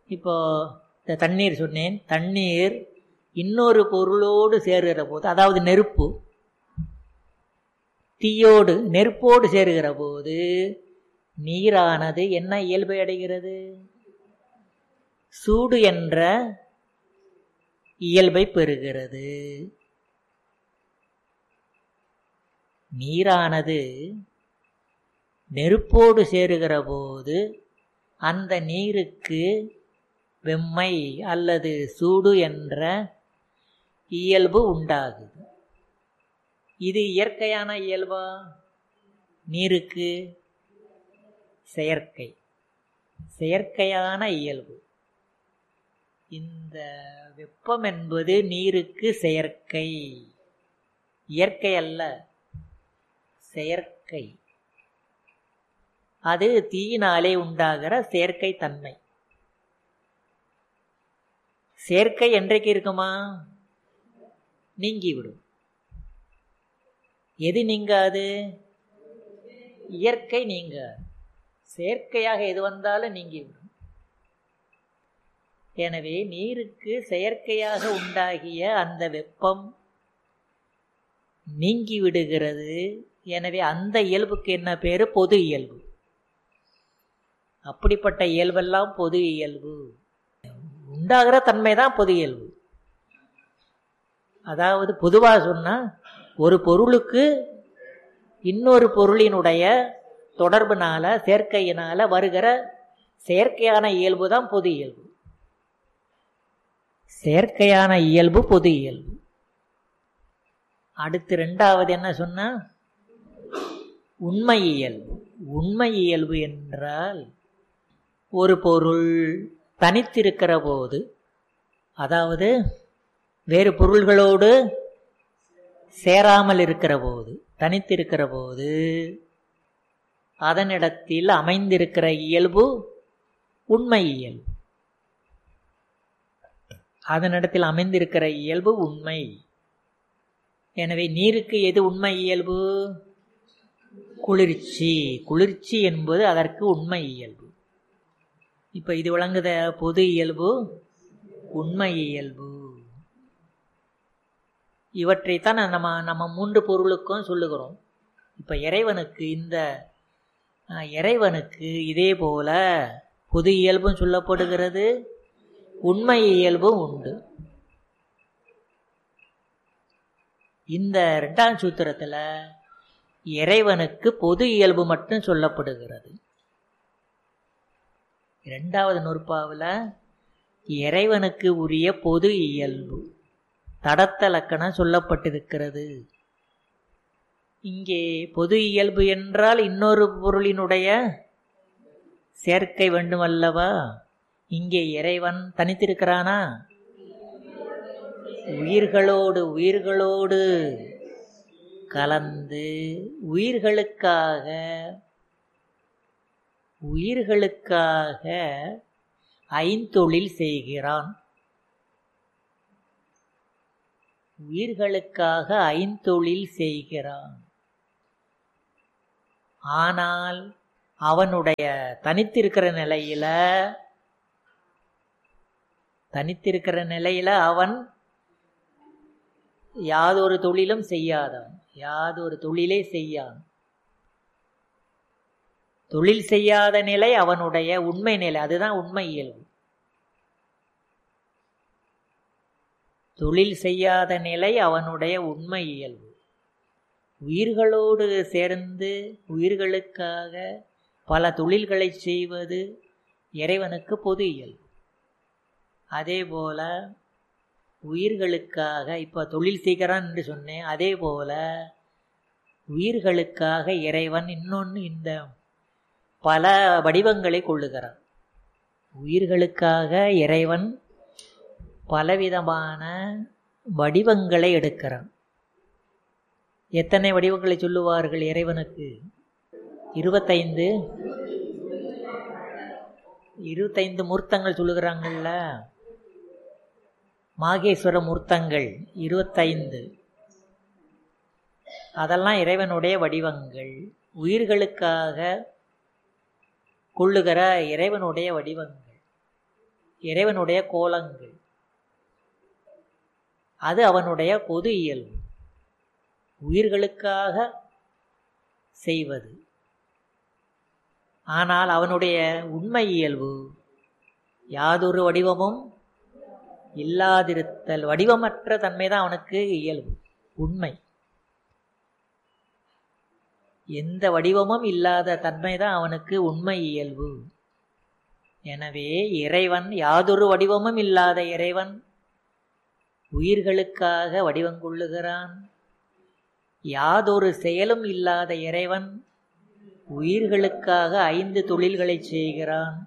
இப்போ இந்த தண்ணீர் சொன்னேன் தண்ணீர் இன்னொரு பொருளோடு சேருகிற போது அதாவது நெருப்பு தீயோடு நெருப்போடு சேருகிற போது நீரானது என்ன இயல்பை அடைகிறது சூடு என்ற இயல்பை பெறுகிறது நீரானது நெருப்போடு சேருகிற போது அந்த நீருக்கு வெம்மை அல்லது சூடு என்ற இயல்பு உண்டாகுது இது இயற்கையான இயல்பா நீருக்கு செயற்கை செயற்கையான இயல்பு இந்த வெப்பம் என்பது நீருக்கு செயற்கை இயற்கை அல்ல செயற்கை அது தீயினாலே உண்டாகிற செயற்கை தன்மை செயற்கை என்றைக்கு இருக்குமா நீங்கிவிடும் எது நீங்காது இயற்கை நீங்காது செயற்கையாக எது வந்தாலும் நீங்கிவிடும் எனவே நீருக்கு செயற்கையாக உண்டாகிய அந்த வெப்பம் நீங்கி விடுகிறது எனவே அந்த இயல்புக்கு என்ன பேரு பொது இயல்பு அப்படிப்பட்ட இயல்பெல்லாம் பொது இயல்பு உண்டாகிற தன்மை தான் பொது இயல்பு அதாவது பொதுவாக சொன்னா ஒரு பொருளுக்கு இன்னொரு பொருளினுடைய தொடர்புனால சேர்க்கையினால வருகிற செயற்கையான இயல்பு தான் பொது இயல்பு செயற்கையான இயல்பு பொது இயல்பு அடுத்து ரெண்டாவது என்ன சொன்னா உண்மை இயல்பு உண்மை இயல்பு என்றால் ஒரு பொருள் தனித்திருக்கிற போது அதாவது வேறு பொருள்களோடு சேராமல் இருக்கிற போது தனித்திருக்கிற போது அதனிடத்தில் அமைந்திருக்கிற இயல்பு உண்மை இயல்பு அதனிடத்தில் அமைந்திருக்கிற இயல்பு உண்மை எனவே நீருக்கு எது உண்மை இயல்பு குளிர்ச்சி குளிர்ச்சி என்பது அதற்கு உண்மை இயல்பு இப்ப இது விளங்குத பொது இயல்பு உண்மை இயல்பு இவற்றைத்தான் நம்ம நம்ம மூன்று பொருளுக்கும் சொல்லுகிறோம் இப்ப இறைவனுக்கு இந்த இறைவனுக்கு இதே போல பொது இயல்பும் சொல்லப்படுகிறது உண்மை இயல்பும் உண்டு இந்த இரண்டாம் சூத்திரத்துல இறைவனுக்கு பொது இயல்பு மட்டும் சொல்லப்படுகிறது இரண்டாவது நூற்பாவில் இறைவனுக்கு உரிய பொது இயல்பு தடத்த லக்கணம் சொல்லப்பட்டிருக்கிறது இங்கே பொது இயல்பு என்றால் இன்னொரு பொருளினுடைய சேர்க்கை வேண்டும் அல்லவா இங்கே இறைவன் தனித்திருக்கிறானா உயிர்களோடு உயிர்களோடு கலந்து உயிர்களுக்காக உயிர்களுக்காக ஐந்தொழில் செய்கிறான் உயிர்களுக்காக ஐந்தொழில் செய்கிறான் ஆனால் அவனுடைய தனித்திருக்கிற நிலையில தனித்திருக்கிற நிலையில அவன் யாதொரு தொழிலும் செய்யாதவன் யாதொரு தொழிலே செய்யான் தொழில் செய்யாத நிலை அவனுடைய உண்மை நிலை அதுதான் உண்மை இயல்பு தொழில் செய்யாத நிலை அவனுடைய உண்மை இயல்பு உயிர்களோடு சேர்ந்து உயிர்களுக்காக பல தொழில்களை செய்வது இறைவனுக்கு பொது இயல்பு அதே போல உயிர்களுக்காக இப்போ தொழில் செய்கிறான் என்று சொன்னேன் அதே போல உயிர்களுக்காக இறைவன் இன்னொன்று இந்த பல வடிவங்களை கொள்ளுகிறான் உயிர்களுக்காக இறைவன் பலவிதமான வடிவங்களை எடுக்கிறான் எத்தனை வடிவங்களை சொல்லுவார்கள் இறைவனுக்கு இருபத்தைந்து இருபத்தைந்து மூர்த்தங்கள் சொல்லுகிறாங்கல்ல மாகேஸ்வர மூர்த்தங்கள் இருபத்தைந்து அதெல்லாம் இறைவனுடைய வடிவங்கள் உயிர்களுக்காக கொள்ளுகிற இறைவனுடைய வடிவங்கள் இறைவனுடைய கோலங்கள் அது அவனுடைய பொது இயல்பு உயிர்களுக்காக செய்வது ஆனால் அவனுடைய உண்மை இயல்பு யாதொரு வடிவமும் இல்லாதிருத்தல் வடிவமற்ற தன்மை தான் அவனுக்கு இயல்பு உண்மை எந்த வடிவமும் இல்லாத தன்மை தான் அவனுக்கு உண்மை இயல்பு எனவே இறைவன் யாதொரு வடிவமும் இல்லாத இறைவன் உயிர்களுக்காக வடிவம் கொள்ளுகிறான் யாதொரு செயலும் இல்லாத இறைவன் உயிர்களுக்காக ஐந்து தொழில்களை செய்கிறான்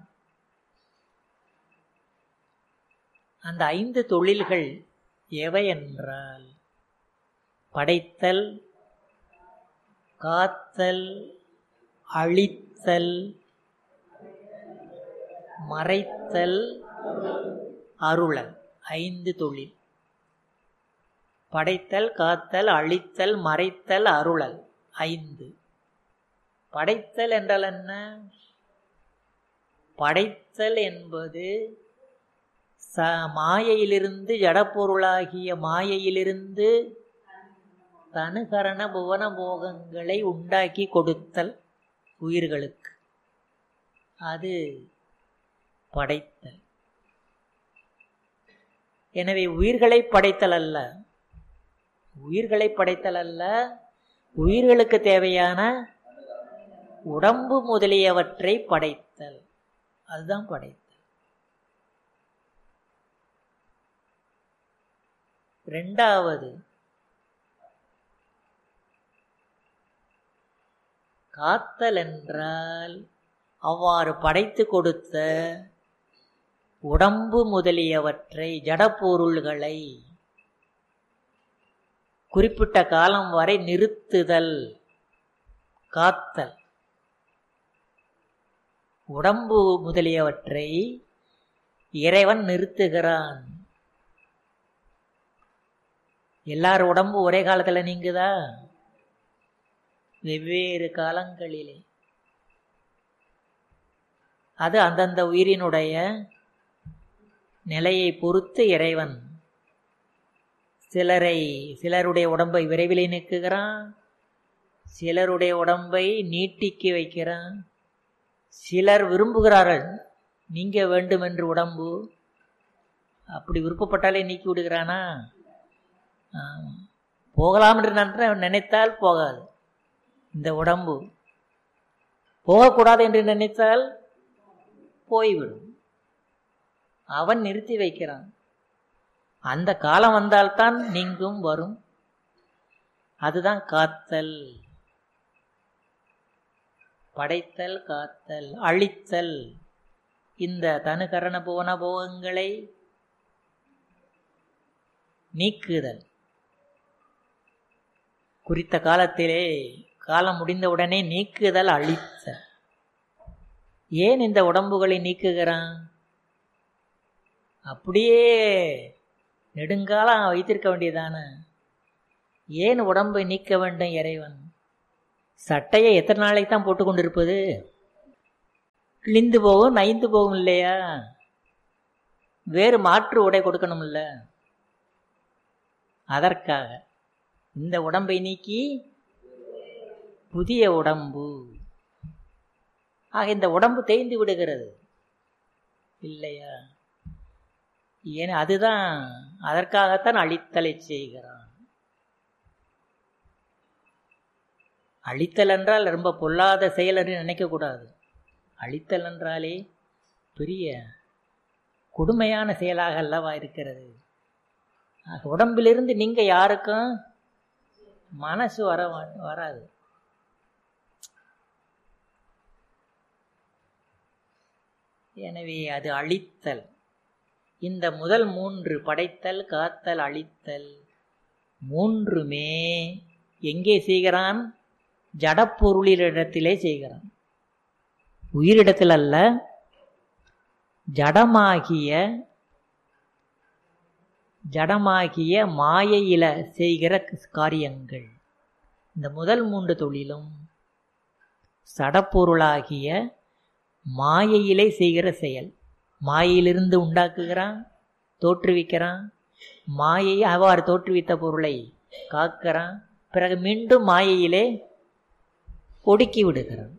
அந்த ஐந்து தொழில்கள் எவை என்றால் படைத்தல் காத்தல் அழித்தல் மறைத்தல் அருளல் ஐந்து தொழில் படைத்தல் காத்தல் அழித்தல் மறைத்தல் அருளல் ஐந்து படைத்தல் என்றால் என்ன படைத்தல் என்பது ச மாயையிலிருந்து ஜடப்பொருளாகிய மாயையிலிருந்து தனுகரண புவன போகங்களை உண்டாக்கி கொடுத்தல் உயிர்களுக்கு அது படைத்தல் எனவே உயிர்களை படைத்தல் அல்ல உயிர்களை படைத்தல் அல்ல உயிர்களுக்கு தேவையான உடம்பு முதலியவற்றை படைத்தல் அதுதான் படைத்தல் ரெண்டாவது காத்தல் என்றால் அவ்வாறு படைத்து கொடுத்த உடம்பு முதலியவற்றை ஜடப்பொருள்களை குறிப்பிட்ட காலம் வரை நிறுத்துதல் காத்தல் உடம்பு முதலியவற்றை இறைவன் நிறுத்துகிறான் எல்லார் உடம்பு ஒரே காலத்தில் நீங்குதா வெவ்வேறு காலங்களிலே அது அந்தந்த உயிரினுடைய நிலையை பொறுத்து இறைவன் சிலரை சிலருடைய உடம்பை விரைவிலே நீக்குகிறான் சிலருடைய உடம்பை நீட்டிக்கி வைக்கிறான் சிலர் விரும்புகிறார்கள் நீங்க வேண்டும் என்று உடம்பு அப்படி விருப்பப்பட்டாலே நீக்கி விடுகிறானா போகலாம் என்று நன்ற நினைத்தால் போகாது இந்த உடம்பு போகக்கூடாது என்று நினைத்தால் போய்விடும் அவன் நிறுத்தி வைக்கிறான் அந்த காலம் வந்தால்தான் நீங்கும் வரும் அதுதான் காத்தல் படைத்தல் காத்தல் அழித்தல் இந்த தனுகரண புவன போகங்களை நீக்குதல் குறித்த காலத்திலே காலம் முடிந்தவுடனே நீக்குதல் அழித்தல் ஏன் இந்த உடம்புகளை நீக்குகிறான் அப்படியே நெடுங்காலம் வைத்திருக்க வேண்டியதானே ஏன் உடம்பை நீக்க வேண்டும் இறைவன் சட்டையை எத்தனை நாளைக்கு தான் போட்டு கொண்டிருப்பது கிழிந்து போகும் நைந்து போகும் இல்லையா வேறு மாற்று உடை கொடுக்கணும்ல அதற்காக இந்த உடம்பை நீக்கி புதிய உடம்பு ஆக இந்த உடம்பு தேய்ந்து விடுகிறது இல்லையா ஏன் அதுதான் அதற்காகத்தான் அழித்தலை செய்கிறான் அழித்தல் என்றால் ரொம்ப பொல்லாத செயல் என்று நினைக்கக்கூடாது அழித்தல் என்றாலே பெரிய கொடுமையான செயலாக அல்லவா இருக்கிறது உடம்பிலிருந்து நீங்க யாருக்கும் மனசு வர வராது எனவே அது அழித்தல் இந்த முதல் மூன்று படைத்தல் காத்தல் அழித்தல் மூன்றுமே எங்கே செய்கிறான் ஜடப்பொருளிடத்திலே செய்கிறான் உயிரிடத்தில் அல்ல ஜடமாகிய ஜடமாகிய மாயையில செய்கிற காரியங்கள் இந்த முதல் மூன்று தொழிலும் சடப்பொருளாகிய மாயையிலே செய்கிற செயல் மாயையிலிருந்து உண்டாக்குகிறான் தோற்றுவிக்கிறான் மாயை அவ்வாறு தோற்றுவித்த பொருளை காக்கிறான் பிறகு மீண்டும் மாயையிலே ஒடுக்கி விடுகிறான்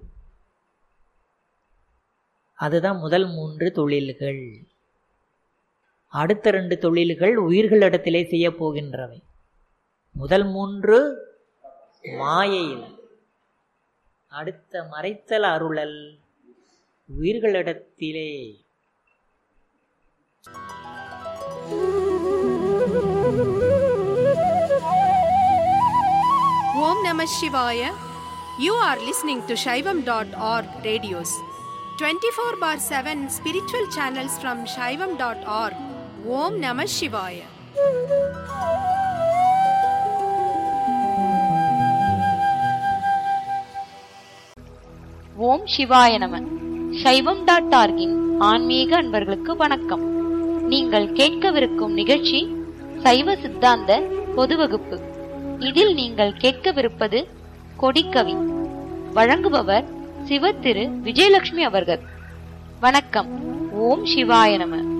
அதுதான் முதல் மூன்று தொழில்கள் அடுத்த ரெண்டு தொழில்கள் உயிர்களிடத்திலே செய்ய போகின்றவை முதல் மூன்று மாயையில் அடுத்த மறைத்தல் அருளல் உயிர்களிடத்திலே Om Namah Shivaya. You are listening to Shaivam.org radios. 24 bar 7 spiritual channels from Shaivam.org. Om Namah Shivaya. ஓம் சிவாய நம சைவம் டாட் ஆர்கின் ஆன்மீக அன்பர்களுக்கு வணக்கம் நீங்கள் கேட்கவிருக்கும் நிகழ்ச்சி சைவ சித்தாந்த பொது வகுப்பு இதில் நீங்கள் கேட்கவிருப்பது கொடிக்கவி வழங்குபவர் சிவ திரு விஜயலட்சுமி அவர்கள் வணக்கம் ஓம் சிவாய நம